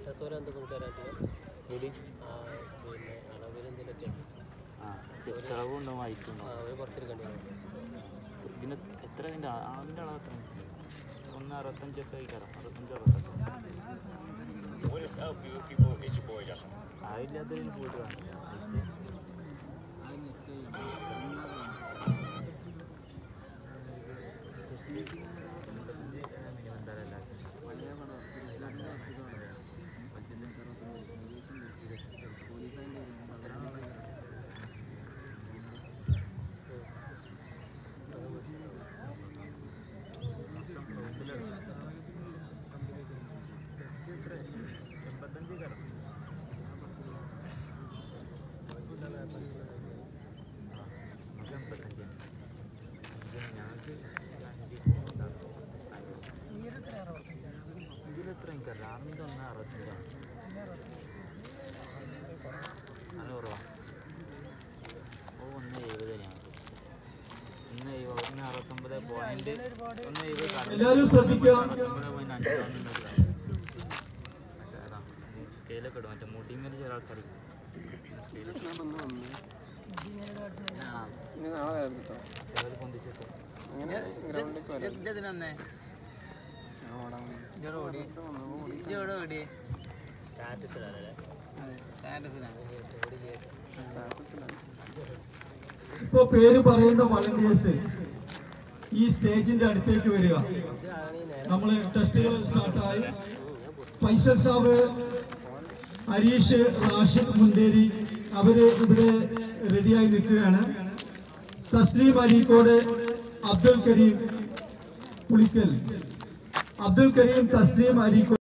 എത്രത്തോളം എന്തൊക്കെ കൂട്ടുകാരായിട്ട് എടി ആ പിന്നെ അളവിൽ എന്തെങ്കിലുമൊക്കെ ആ ചെസ്റ്റ് അളവ് ഉണ്ടാവും ഹൈറ്റ് ആ ഉണ്ടാവും ഒരു കുറച്ചെടുക്കേണ്ടി ഇതിന് എത്ര ഇതിൻ്റെ അതിൻ്റെ അളവ് എത്ര ഒന്ന് അറുപത്തഞ്ചൊക്കെ കഴിക്കാറോ അറുപത്തഞ്ച് അറുപത്തെട്ടോ അതില്ലാത്തതിന് പോയിട്ട് വേണം എൺപത്തഞ്ച് കയറാം നമുക്ക് എൺപത്തഞ്ച് ഞങ്ങൾക്ക് ഇതിലെത്ര എനിക്കറിയില്ല ആറിൻ്റെ ഒന്ന് അറുപത്തഞ്ചാണ് അത് കുറവാ ഓ ഒന്ന് എഴുപത് ഞങ്ങൾക്ക് ഒന്ന് എഴുപത് ഒന്ന് അറുപത്തൊമ്പത് പോയിന്റ് ഒന്ന് എഴുപത് കറക്റ്റ് എല്ലാവരും ശ്രദ്ധിക്കുക അറുപത്തൊമ്പത് പോയിന്റ് അഞ്ച് മറ്റേ അതാ സ്കെയിലൊക്കെ ഇടും മറ്റേ മുടിമേൽ ചില ആൾക്കാർ ആ ചിലർ പൊന്തിച്ചിട്ട് സ്റ്റാറ്റസ് ഇടാനല്ലേ ഇപ്പൊ പേര് പറയുന്ന വളണ്ടിയേഴ്സ് ഈ സ്റ്റേജിന്റെ അടുത്തേക്ക് വരിക നമ്മൾ ടെസ്റ്റുകൾ സ്റ്റാർട്ടായി ഫൈസൽ സാബ് ഹരീഷ് റാഷിദ് മുണ്ടേരി അവര് ഇവിടെ റെഡിയായി നിൽക്കുകയാണ് തസ്ലീം അരീക്കോട് അബ്ദുൽ കരീം പുളിക്കൽ അബ്ദുൽ കരീം തസ്ലീം അരീക്കോട്